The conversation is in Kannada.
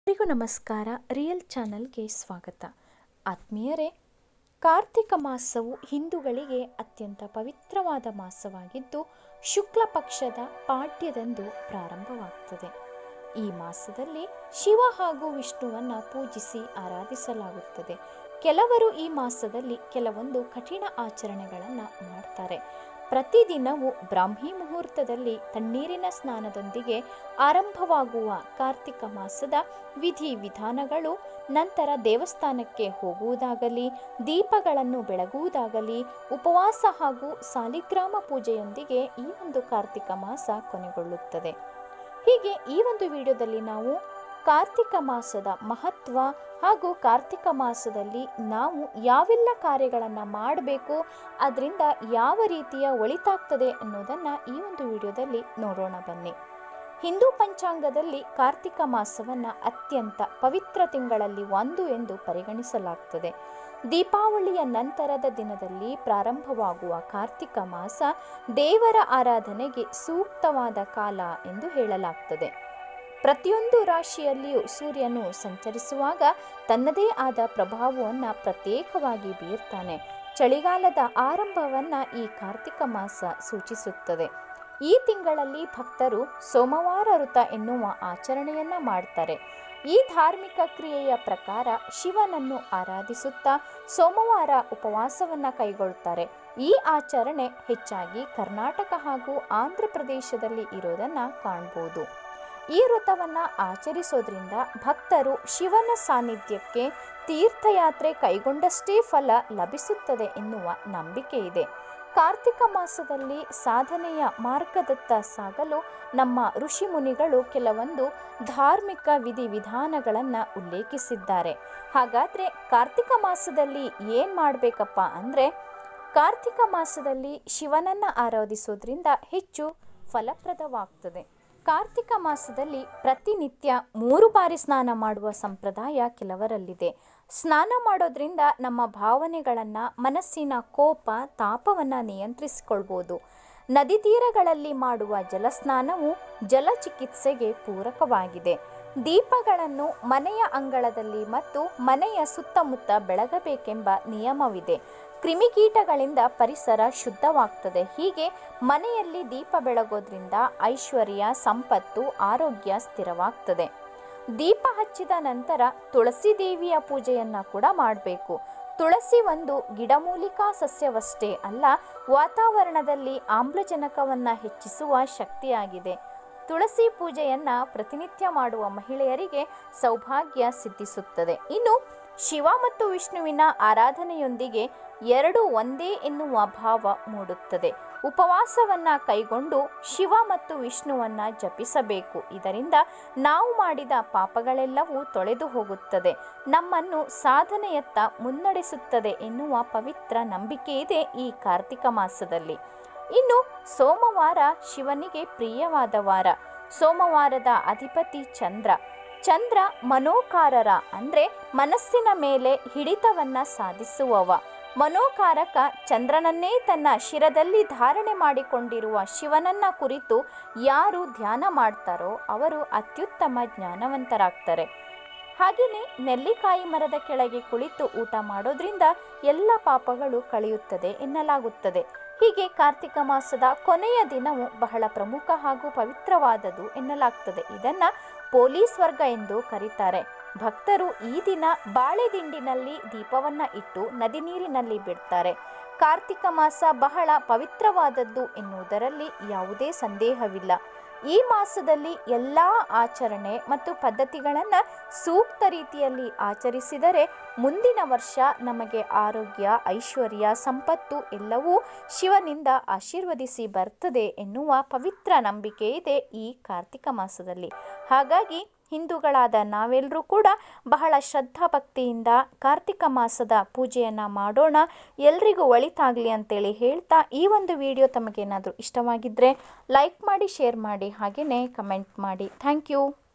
ಎಲ್ರಿಗೂ ನಮಸ್ಕಾರ ರಿಯಲ್ ಚಾನಲ್ಗೆ ಸ್ವಾಗತ ಆತ್ಮೀಯರೇ ಕಾರ್ತಿಕ ಮಾಸವು ಹಿಂದೂಗಳಿಗೆ ಅತ್ಯಂತ ಪವಿತ್ರವಾದ ಮಾಸವಾಗಿದ್ದು ಶುಕ್ಲ ಪಕ್ಷದ ಪಾಡ್ಯದಂದು ಪ್ರಾರಂಭವಾಗ್ತದೆ ಈ ಮಾಸದಲ್ಲಿ ಶಿವ ಹಾಗೂ ವಿಷ್ಣುವನ್ನು ಪೂಜಿಸಿ ಆರಾಧಿಸಲಾಗುತ್ತದೆ ಕೆಲವರು ಈ ಮಾಸದಲ್ಲಿ ಕೆಲವೊಂದು ಕಠಿಣ ಆಚರಣೆಗಳನ್ನು ಮಾಡ್ತಾರೆ ಪ್ರತಿದಿನವೂ ಬ್ರಾಹ್ಮಿ ಮುಹೂರ್ತದಲ್ಲಿ ತಣ್ಣೀರಿನ ಸ್ನಾನದೊಂದಿಗೆ ಆರಂಭವಾಗುವ ಕಾರ್ತಿಕ ಮಾಸದ ವಿಧಿ ವಿಧಾನಗಳು ನಂತರ ದೇವಸ್ಥಾನಕ್ಕೆ ಹೋಗುವುದಾಗಲಿ ದೀಪಗಳನ್ನು ಬೆಳಗುವುದಾಗಲಿ ಉಪವಾಸ ಹಾಗೂ ಸಾಲಿಗ್ರಾಮ ಪೂಜೆಯೊಂದಿಗೆ ಈ ಒಂದು ಕಾರ್ತಿಕ ಮಾಸ ಕೊನೆಗೊಳ್ಳುತ್ತದೆ ಹೀಗೆ ಈ ಒಂದು ವಿಡಿಯೋದಲ್ಲಿ ನಾವು ಕಾರ್ತಿಕ ಮಾಸದ ಮಹತ್ವ ಹಾಗೂ ಕಾರ್ತಿಕ ಮಾಸದಲ್ಲಿ ನಾವು ಯಾವೆಲ್ಲ ಕಾರ್ಯಗಳನ್ನು ಮಾಡಬೇಕು ಅದರಿಂದ ಯಾವ ರೀತಿಯ ಒಳಿತಾಗ್ತದೆ ಅನ್ನೋದನ್ನು ಈ ಒಂದು ವಿಡಿಯೋದಲ್ಲಿ ನೋಡೋಣ ಬನ್ನಿ ಹಿಂದೂ ಪಂಚಾಂಗದಲ್ಲಿ ಕಾರ್ತಿಕ ಮಾಸವನ್ನು ಅತ್ಯಂತ ಪವಿತ್ರ ತಿಂಗಳಲ್ಲಿ ಒಂದು ಎಂದು ಪರಿಗಣಿಸಲಾಗ್ತದೆ ದೀಪಾವಳಿಯ ನಂತರದ ದಿನದಲ್ಲಿ ಪ್ರಾರಂಭವಾಗುವ ಕಾರ್ತಿಕ ಮಾಸ ದೇವರ ಆರಾಧನೆಗೆ ಸೂಕ್ತವಾದ ಕಾಲ ಎಂದು ಹೇಳಲಾಗ್ತದೆ ಪ್ರತಿಯೊಂದು ರಾಶಿಯಲ್ಲಿಯೂ ಸೂರ್ಯನು ಸಂಚರಿಸುವಾಗ ತನ್ನದೇ ಆದ ಪ್ರಭಾವವನ್ನು ಪ್ರತ್ಯೇಕವಾಗಿ ಬೀರ್ತಾನೆ ಚಳಿಗಾಲದ ಆರಂಭವನ್ನು ಈ ಕಾರ್ತಿಕ ಮಾಸ ಸೂಚಿಸುತ್ತದೆ ಈ ತಿಂಗಳಲ್ಲಿ ಭಕ್ತರು ಸೋಮವಾರ ವೃತ ಎನ್ನುವ ಆಚರಣೆಯನ್ನ ಮಾಡ್ತಾರೆ ಈ ಧಾರ್ಮಿಕ ಕ್ರಿಯೆಯ ಪ್ರಕಾರ ಶಿವನನ್ನು ಆರಾಧಿಸುತ್ತಾ ಸೋಮವಾರ ಉಪವಾಸವನ್ನ ಕೈಗೊಳ್ತಾರೆ ಈ ಆಚರಣೆ ಹೆಚ್ಚಾಗಿ ಕರ್ನಾಟಕ ಹಾಗೂ ಆಂಧ್ರ ಪ್ರದೇಶದಲ್ಲಿ ಇರೋದನ್ನ ಕಾಣ್ಬೋದು ಈ ವ್ರತವನ್ನು ಆಚರಿಸೋದ್ರಿಂದ ಭಕ್ತರು ಶಿವನ ಸಾನ್ನಿಧ್ಯಕ್ಕೆ ತೀರ್ಥಯಾತ್ರೆ ಕೈಗೊಂಡಷ್ಟೇ ಫಲ ಲಭಿಸುತ್ತದೆ ಎನ್ನುವ ನಂಬಿಕೆ ಇದೆ ಕಾರ್ತಿಕ ಮಾಸದಲ್ಲಿ ಸಾಧನೆಯ ಮಾರ್ಗದತ್ತ ಸಾಗಲು ನಮ್ಮ ಋಷಿ ಮುನಿಗಳು ಕೆಲವೊಂದು ಧಾರ್ಮಿಕ ವಿಧಿವಿಧಾನಗಳನ್ನು ಉಲ್ಲೇಖಿಸಿದ್ದಾರೆ ಹಾಗಾದರೆ ಕಾರ್ತಿಕ ಮಾಸದಲ್ಲಿ ಏನು ಮಾಡಬೇಕಪ್ಪ ಅಂದರೆ ಕಾರ್ತಿಕ ಮಾಸದಲ್ಲಿ ಶಿವನನ್ನು ಆರಾಧಿಸೋದ್ರಿಂದ ಹೆಚ್ಚು ಫಲಪ್ರದವಾಗ್ತದೆ ಕಾರ್ತಿಕ ಮಾಸದಲ್ಲಿ ಪ್ರತಿನಿತ್ಯ ಮೂರು ಬಾರಿ ಸ್ನಾನ ಮಾಡುವ ಸಂಪ್ರದಾಯ ಕೆಲವರಲ್ಲಿದೆ ಸ್ನಾನ ಮಾಡೋದ್ರಿಂದ ನಮ್ಮ ಭಾವನೆಗಳನ್ನು ಮನಸ್ಸಿನ ಕೋಪ ತಾಪವನ್ನು ನಿಯಂತ್ರಿಸಿಕೊಳ್ಬೋದು ನದಿ ತೀರಗಳಲ್ಲಿ ಮಾಡುವ ಜಲಸ್ನಾನವು ಜಲಚಿಕಿತ್ಸೆಗೆ ಪೂರಕವಾಗಿದೆ ದೀಪಗಳನ್ನು ಮನೆಯ ಅಂಗಳದಲ್ಲಿ ಮತ್ತು ಮನೆಯ ಸುತ್ತಮುತ್ತ ಬೆಳಗಬೇಕೆಂಬ ನಿಯಮವಿದೆ ಕ್ರಿಮಿಕೀಟಗಳಿಂದ ಪರಿಸರ ಶುದ್ಧವಾಗ್ತದೆ ಹೀಗೆ ಮನೆಯಲ್ಲಿ ದೀಪ ಬೆಳಗೋದ್ರಿಂದ ಐಶ್ವರ್ಯ ಸಂಪತ್ತು ಆರೋಗ್ಯ ಸ್ಥಿರವಾಗ್ತದೆ ದೀಪ ಹಚ್ಚಿದ ನಂತರ ತುಳಸಿ ದೇವಿಯ ಪೂಜೆಯನ್ನ ಕೂಡ ಮಾಡಬೇಕು ತುಳಸಿ ಒಂದು ಗಿಡಮೂಲಿಕಾ ಸಸ್ಯವಷ್ಟೇ ಅಲ್ಲ ವಾತಾವರಣದಲ್ಲಿ ಆಮ್ಲಜನಕವನ್ನು ಹೆಚ್ಚಿಸುವ ಶಕ್ತಿಯಾಗಿದೆ ತುಳಸಿ ಪೂಜೆಯನ್ನ ಪ್ರತಿನಿತ್ಯ ಮಾಡುವ ಮಹಿಳೆಯರಿಗೆ ಸೌಭಾಗ್ಯ ಸಿದ್ಧಿಸುತ್ತದೆ ಇನ್ನು ಶಿವ ಮತ್ತು ವಿಷ್ಣುವಿನ ಆರಾಧನೆಯೊಂದಿಗೆ ಎರಡು ಒಂದೇ ಎನ್ನುವ ಭಾವ ಮೂಡುತ್ತದೆ ಉಪವಾಸವನ್ನ ಕೈಗೊಂಡು ಶಿವ ಮತ್ತು ವಿಷ್ಣುವನ್ನ ಜಪಿಸಬೇಕು ಇದರಿಂದ ನಾವು ಮಾಡಿದ ಪಾಪಗಳೆಲ್ಲವೂ ತೊಳೆದು ಹೋಗುತ್ತದೆ ನಮ್ಮನ್ನು ಸಾಧನೆಯತ್ತ ಮುನ್ನಡೆಸುತ್ತದೆ ಎನ್ನುವ ಪವಿತ್ರ ನಂಬಿಕೆ ಇದೆ ಈ ಕಾರ್ತಿಕ ಮಾಸದಲ್ಲಿ ಇನ್ನು ಸೋಮವಾರ ಶಿವನಿಗೆ ಪ್ರಿಯವಾದ ವಾರ ಸೋಮವಾರದ ಅಧಿಪತಿ ಚಂದ್ರ ಚಂದ್ರ ಮನೋಕಾರರ ಅಂದರೆ ಮನಸ್ಸಿನ ಮೇಲೆ ಹಿಡಿತವನ್ನ ಸಾಧಿಸುವವ ಮನೋಕಾರಕ ಚಂದ್ರನನ್ನೇ ತನ್ನ ಶಿರದಲ್ಲಿ ಧಾರಣೆ ಮಾಡಿಕೊಂಡಿರುವ ಶಿವನನ್ನ ಕುರಿತು ಯಾರು ಧ್ಯಾನ ಮಾಡ್ತಾರೋ ಅವರು ಅತ್ಯುತ್ತಮ ಜ್ಞಾನವಂತರಾಗ್ತಾರೆ ಹಾಗೆಯೇ ನೆಲ್ಲಿಕಾಯಿ ಮರದ ಕೆಳಗೆ ಕುಳಿತು ಊಟ ಮಾಡೋದ್ರಿಂದ ಎಲ್ಲ ಪಾಪಗಳು ಕಳೆಯುತ್ತದೆ ಎನ್ನಲಾಗುತ್ತದೆ ಹೀಗೆ ಕಾರ್ತಿಕ ಮಾಸದ ಕೊನೆಯ ದಿನವು ಬಹಳ ಪ್ರಮುಖ ಹಾಗೂ ಪವಿತ್ರವಾದದ್ದು ಎನ್ನಲಾಗ್ತದೆ ಇದನ್ನ ಪೊಲೀಸ್ ವರ್ಗ ಎಂದು ಕರೀತಾರೆ ಭಕ್ತರು ಈ ದಿನ ಬಾಳೆ ದಿಂಡಿನಲ್ಲಿ ದೀಪವನ್ನ ಇಟ್ಟು ನದಿ ನೀರಿನಲ್ಲಿ ಬಿಡ್ತಾರೆ ಕಾರ್ತಿಕ ಮಾಸ ಬಹಳ ಪವಿತ್ರವಾದದ್ದು ಎನ್ನುವುದರಲ್ಲಿ ಯಾವುದೇ ಸಂದೇಹವಿಲ್ಲ ಈ ಮಾಸದಲ್ಲಿ ಎಲ್ಲ ಆಚರಣೆ ಮತ್ತು ಪದ್ಧತಿಗಳನ್ನು ಸೂಕ್ತ ರೀತಿಯಲ್ಲಿ ಆಚರಿಸಿದರೆ ಮುಂದಿನ ವರ್ಷ ನಮಗೆ ಆರೋಗ್ಯ ಐಶ್ವರ್ಯ ಸಂಪತ್ತು ಎಲ್ಲವೂ ಶಿವನಿಂದ ಆಶೀರ್ವದಿಸಿ ಬರ್ತದೆ ಎನ್ನುವ ಪವಿತ್ರ ನಂಬಿಕೆ ಇದೆ ಈ ಕಾರ್ತಿಕ ಮಾಸದಲ್ಲಿ ಹಾಗಾಗಿ ಹಿಂದೂಗಳಾದ ನಾವೆಲ್ಲರೂ ಕೂಡ ಬಹಳ ಶ್ರದ್ಧಾ ಭಕ್ತಿಯಿಂದ ಕಾರ್ತಿಕ ಮಾಸದ ಪೂಜೆಯನ್ನು ಮಾಡೋಣ ಎಲ್ರಿಗೂ ಒಳಿತಾಗಲಿ ಅಂತೇಳಿ ಹೇಳ್ತಾ ಈ ಒಂದು ವಿಡಿಯೋ ತಮಗೇನಾದರೂ ಇಷ್ಟವಾಗಿದ್ದರೆ ಲೈಕ್ ಮಾಡಿ ಶೇರ್ ಮಾಡಿ ಹಾಗೆಯೇ ಕಮೆಂಟ್ ಮಾಡಿ ಥ್ಯಾಂಕ್ ಯು